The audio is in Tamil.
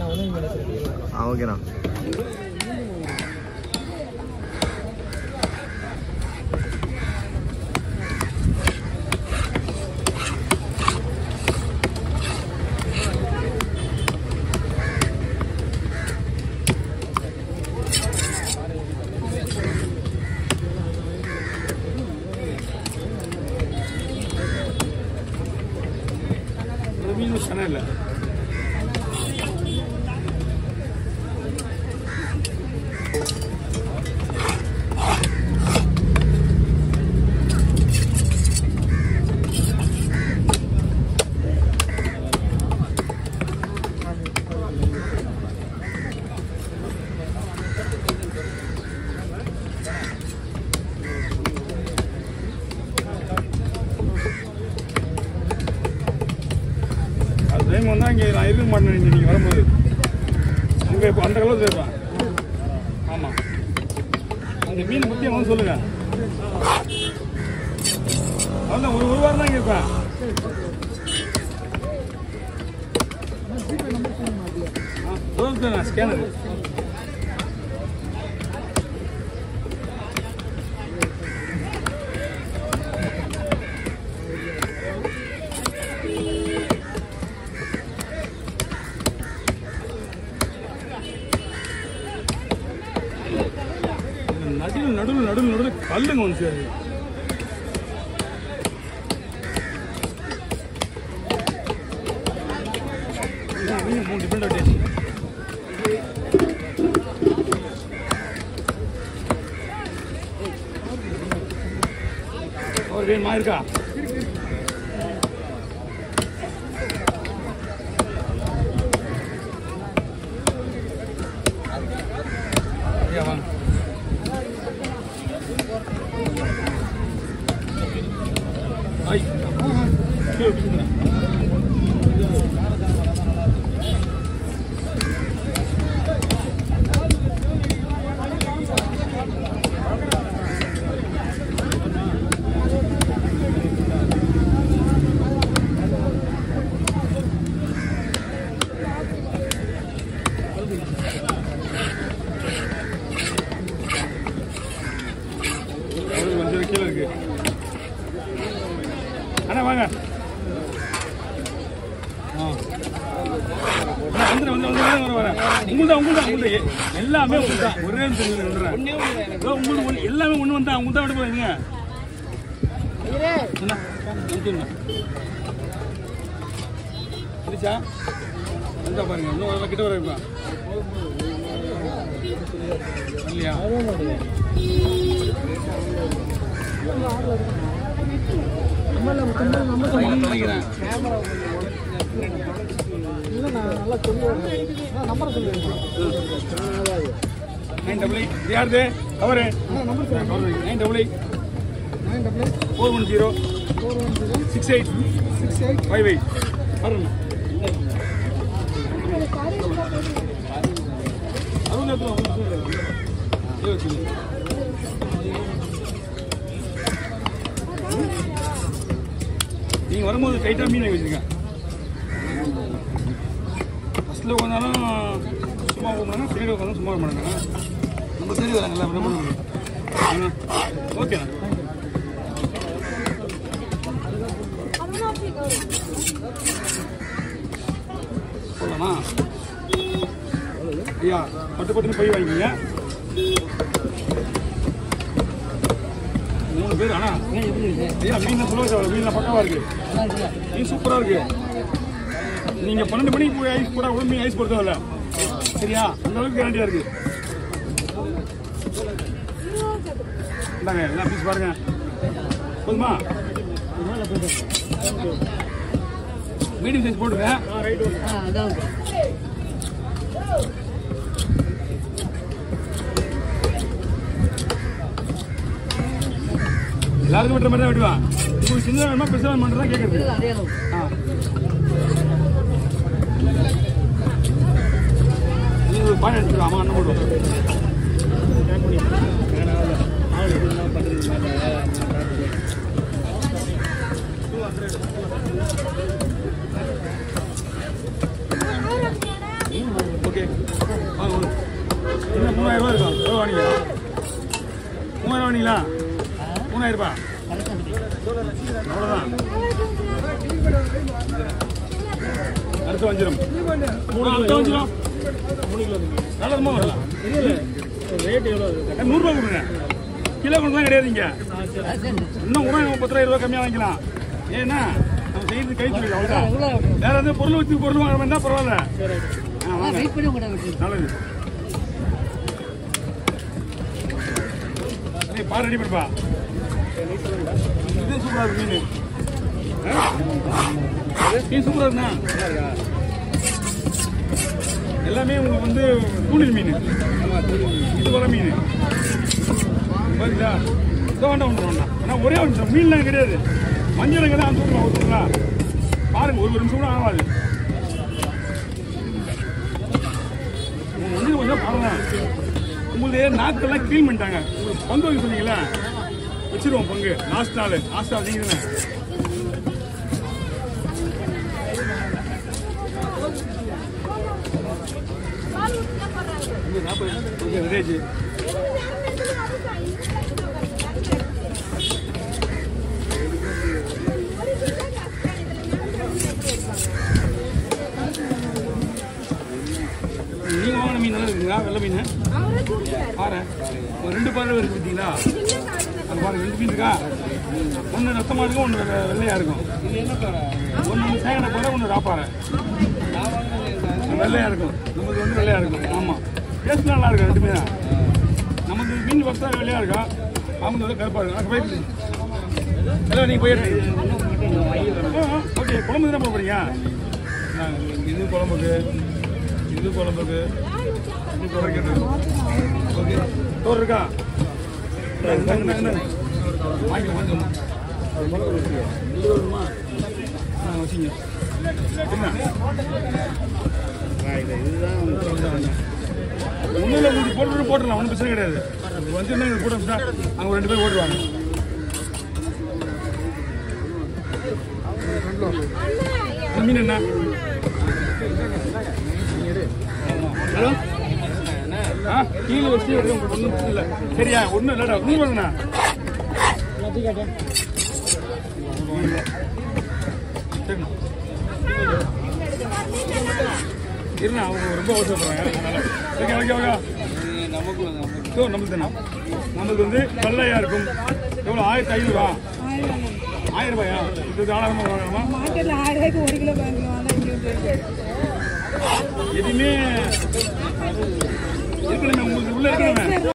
ஆ ஓகேண்ணா இந்த மீன் சென இல்லை அது டைம் வந்தால் இங்கே நான் இருக்க மாட்டேன் இங்கே நீங்கள் வரும்போது அங்கே இப்போ அந்த கலர் இருப்பேன் ஆமாம் அந்த மீன் பற்றி வந்து சொல்லுங்கள் அதான் ஒரு ஒரு வாரம் தான் இங்கே இருப்பேன் ஆ, தோல்விட்டேன் நான் ஸ்கேனர் நடுவில் நடுவில் நடுவில் நடுவில் கல்லுங்க வந்து சேருது இதான் மீன் மூணு டிஃப்ரெண்ட் டேஸ்ட் ஒரு வேணுமா இருக்கா ஐயா வாங்க ஐய் கீழே வச்சுக்கிறேன் ஒரு கொஞ்சம் கீழே இருக்கு அண்ணா வாங்க ஆ அண்ணா, வந்துடுறேன், வந்துடுறேன், வந்துடுறேன், வரேன், வரேன். உங்களுதான், உங்களுதான், உங்களுதான். எல்லாமே உங்களுதான். ஒரே நிமிஷம் இருங்க, வந்துடுறேன். இதோ உங்களுக்கு ஒண்ணு- எல்லாமே ஒண்ணு வந்தா அவங்க தான் விட போறீங்க அண்ணா, அனுப்பிடுங்க. வந்துச்சா? வந்தா பாருங்க இன்னும் ஒரு கிட்ட வர இருப்பா இல்லையா நினைக்கிறேன் நைன் டபுள் எயிட் இது யாருது cover nine double eight four one zero six eight five eight வரணும் நீங்க வரும்போது டைட்டா மீன் வாங்கி வச்சிருங்க ஃபர்ஸ்ட்ல உட்காந்தாலும் சும்மா உட்காந்து பின்னாடி உட்காந்து சும்மா வர மாட்டாங்க நம்ம சரி வராங்கல்ல அப்புறம் என்ன பண்ணுறது ஓகேண்ணா போகலாமா ஐயா பட்டு பட்டுன்னு போய் வாங்கிக்கிங்க மூணு பேர் ஆனா ஐயா மீன் சொல்லுவா சார் மீன் பக்கவா இருக்கு மீன் சூப்பரா இருக்கு நீங்க பன்னெண்டு மணிக்கு போய் ஐஸ் போட கூட மீன் ஐஸ் போடுறதில்ல சரியா அந்த அளவுக்கு கேரண்டியா இருக்கு இந்தாங்க எல்லாம் பீஸ் பாருங்க போதுமா மீடியம் சைஸ் போட்டுங்க எல்லாருக்கும் வெட்டுற மாதிரி தான் வெட்டுவான் உங்களுக்கு சின்ன வேணுமா பெருசாக வேணுமா தான் கேட்குறது ஆ நீ ஒரு பானை எடுத்துக்கோ அம்மா அண்ணன் போடுவோம் மூணாயிரம் ரூபா இருக்கும் எவ்வளோ வாங்கிங்க மூவாயிரம் வாங்கிங்களா மூணாயிரம் ரூபாய் அவ்வளோதான் அடுத்து வஞ்சிரம் அடுத்த வஞ்சிரம் நல்லதுமா வரலாம் ரேட் எவ்வளோ ஏ, நூறுரூவா கொடுங்க கிலோ கொண்டுலாம் கிடையாதுங்க இன்னும் கூட நம்ம பத்து ரூபா கம்மியாக வாங்கிக்கலாம் ஏன்னா நம்ம செய்யறது கை தொழில் அவ்வளோதான் வேற எதுவும் பொருள் வச்சு பொருள் வாங்க வேண்டாம் பரவாயில்ல ஆ வாங்க வெயிட் பண்ணி உங்களை விட்டு நல்லது அடே, பாரு ரெடி பண்ணுப்பா இது சூப்பரா இருக்கு மீன் ஆ? மீன் சூப்பரா இருக்குண்ணா எல்லாமே உங்களுக்கு வந்து தூண்டில் மீன் இது வர மீன் பாருங்களா இதோ வேண்டாம் ஒன்று வேண்டாம் ஆனால் ஒரே ஒரு நிமிஷம் மீன்லாம் கிடையாது மஞ்சள் இங்கே தான் தூக்கலாம் ஒருத்தங்களா பாருங்க ஒரு ஒரு நிமிஷம் கூட ஆகாது உங்க வந்து கொஞ்சம் பாருங்க உங்களுடைய நாக்கெல்லாம் க்ளீன் பண்ணிட்டாங்க உங்களுக்கு பங்கு வைக்க சொன்னீங்களா வச்சிருவோம் பங்கு லாஸ்ட் நாள் லாஸ்ட் நாள் நீங்க தானே ஓகே விஜய்ஜி நீங்க வாங்கின மீன் நல்லா இருக்குங்களா வெள்ளை மீன் பாரு ஒரு ரெண்டு பாரு இருக்கு பார்த்தீங்களா அது பாருங்க ரெண்டு மீன் இருக்கா ஒன்று ரத்தமாக இருக்கும் ஒன்று வெள்ளை- வெள்ளையா இருக்கும் ஒன்று சேகன பாறை ஒன்று ராப்பாறை வெள்ளையா இருக்கும் நமக்கு வந்து வெள்ளையா இருக்கும் ஆமா டேஸ்ட் நல்லா இருக்கும் ரெண்டுமே தான் நமக்கு மீன் வறுத்தா வெள்ளையா இருக்கும் அவங்க வந்து கருப்பா இருக்கும் அங்கே போய் எல்லாம் நீங்க போயிடுறீங்க ஓகே குழம்பு தானே போக போறீங்க ஆ, இது குழம்புக்கு இது குழம்புக்கு இது குறைக்கிறது ஓகே தோறு இருக்கா இந்தாங்க, இந்தாங்க, இந்தாங்க. வாங்கிக்கலாம் வாங்கிக்கலாம் இது வருமா ஆ வச்சுங்க என்ன ஒன்றும் இல்லை உங்களுக்கு போட்டு போட்டுடலாம் ஒன்றும் பிரச்சனை கிடையாது இது வந்து என்ன போட்டு அனுப்பிச்சா அவங்க ரெண்டு பேரும் ஓட்டுவாங்க இந்த மீன் என்ன ஹலோ ஆ கீழே வச்சு ஒன்றும் ஒன்றும் இல்லை சரியா ஒன்றும் இல்லைடா நூறு வருங்கண்ணா சரிண்ணா இருண்ணா அவங்க ரொம்ப அவசரப்படுறாங்க அதனால ஓகே ஓகே ஓகே ஸோ நம்மளுக்கு தானே நம்மளுக்கு வந்து வெள்ளையா இருக்கும் எவ்வளோ ஆயிரத்தி ஐநூறா ஆயிரம் ரூபாயா இது தாராளமாக வாங்கலாமா மார்க்கெட்ல ஆயிரம் ரூபாய்க்கு ஒரு கிலோ வாங்கலாம் ஆனா இங்க வந்து எதுவுமே இருக்கணுமே உங்களுக்கு உள்ள இருக்கணுமே